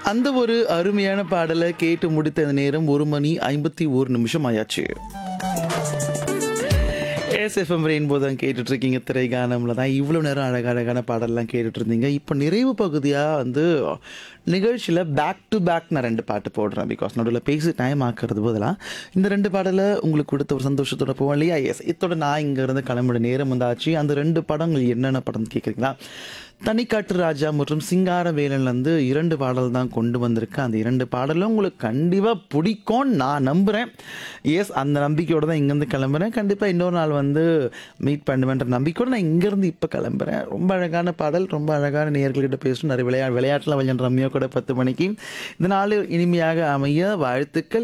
அந்த ஒரு அருமையான பாடலை கேட்டு முடித்த இந்த நேரம் ஒரு மணி ஐம்பத்தி ஒரு நிமிஷம் ஆயாச்சு எஸ்எஃப்எம் ரெயின்போ தான் கேட்டுட்டு இருக்கீங்க திரைகானம்ல தான் இவ்வளோ நேரம் அழகான அழகான பாடல்லாம் கேட்டுட்டு இருந்தீங்க இப்போ நிறைவு பகுதியாக வந்து நிகழ்ச்சியில் பேக் டு பேக் நான் ரெண்டு பாட்டு போடுறேன் பிகாஸ் நடுவில் பேசி டைம் ஆக்குறது பதிலாக இந்த ரெண்டு பாடலை உங்களுக்கு கொடுத்த ஒரு சந்தோஷத்தோட போவோம் இல்லையா எஸ் இத்தோட நான் இங்கேருந்து கிளம்பிட நேரம் வந்தாச்சு அந்த ரெண்டு படங்கள் என்னென்ன படம் கேட்குறீங்களா தனிக்காட்டு ராஜா மற்றும் சிங்கார வேலன்லேருந்து இரண்டு பாடல் தான் கொண்டு வந்திருக்கேன் அந்த இரண்டு பாடலும் உங்களுக்கு கண்டிப்பாக பிடிக்கும்னு நான் நம்புகிறேன் எஸ் அந்த நம்பிக்கையோடு தான் இங்கேருந்து கிளம்புறேன் கண்டிப்பாக இன்னொரு நாள் வந்து மீட் பண்ணுவேன்ற நம்பிக்கையோடு நான் இங்கேருந்து இப்போ கிளம்புறேன் ரொம்ப அழகான பாடல் ரொம்ப அழகான நேயர்கள்கிட்ட பேசணும் நிறைய விளையா விளையாட்டில் விளையாடுற ரம்யா கூட பத்து மணிக்கு இந்த நாள் இனிமையாக அமைய வாழ்த்துக்கள்